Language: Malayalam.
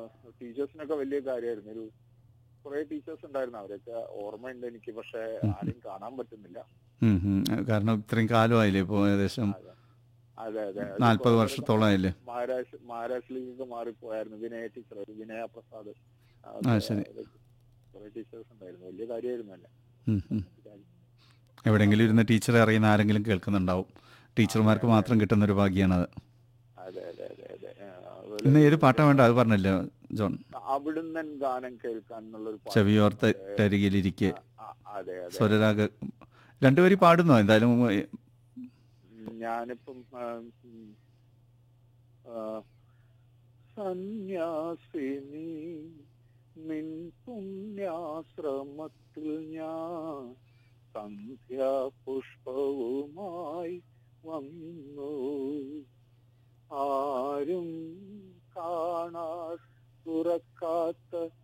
ടീച്ചേഴ്സിനൊക്കെ വലിയ കാര്യമായിരുന്നു ഒരു കുറെ ടീച്ചേഴ്സ് ഉണ്ടായിരുന്നു അവരൊക്കെ ഓർമ്മയുണ്ട് എനിക്ക് പക്ഷെ ആരെയും കാണാൻ പറ്റുന്നില്ല ഉം, ഉം. കാരണം ഇത്രയും കാലമായില്ലേ ഇപ്പോൾ ഏകദേശം അതെ അതെ അതെ അത് നാൽപ്പത് കുറെ വർഷത്തോളമായില്ലേ മഹാരാജ് മഹാരാഷ്ട്രയിലേക്ക് മാറിപ്പോയായിരുന്നു വിനയ ടീച്ചർ വിനയ പ്രസാദ് ആ, ശരി. കുറെ ടീച്ചേഴ്സ് ഉണ്ടായിരുന്നു വലിയ കാര്യമായിരുന്നു അല്ല ഉം, ഉം. എവിടെയെങ്കിലും ഇരുന്ന് ടീച്ചറെ അറിയുന്ന ആരെങ്കിലും കേൾക്കുന്നുണ്ടാവും ടീച്ചർമാർക്ക് മാത്രം കിട്ടുന്ന ഒരു ഭാഗ്യമാണത് അതെ അതെ അതെ അതെ ആ, അതുപോലെ ഇന്ന് ഏത് പാട്ടാ വേണ്ട അത് പറഞ്ഞില്ല ജോൺ അവിടുന്ന് ഗാനം കേൾക്കാൻ എന്നുള്ളൊരു പാട്ട്. ചെവിയോർത്തരികിലിരിക്കെ ആ, അതെ അതെ സ്വരരാഗ രണ്ടുപേരും പാടുന്നോ എന്തായാലും ഞാനിപ്പം ആ, ഉം, ആ, സന്യാസിനി നിൻ പുണ്യാശ്രമത്തിൽ ഞാൻ സന്ധ്യാപുഷ്പവുമായി വന്നു ആരും കാണാ തുറക്കാത്ത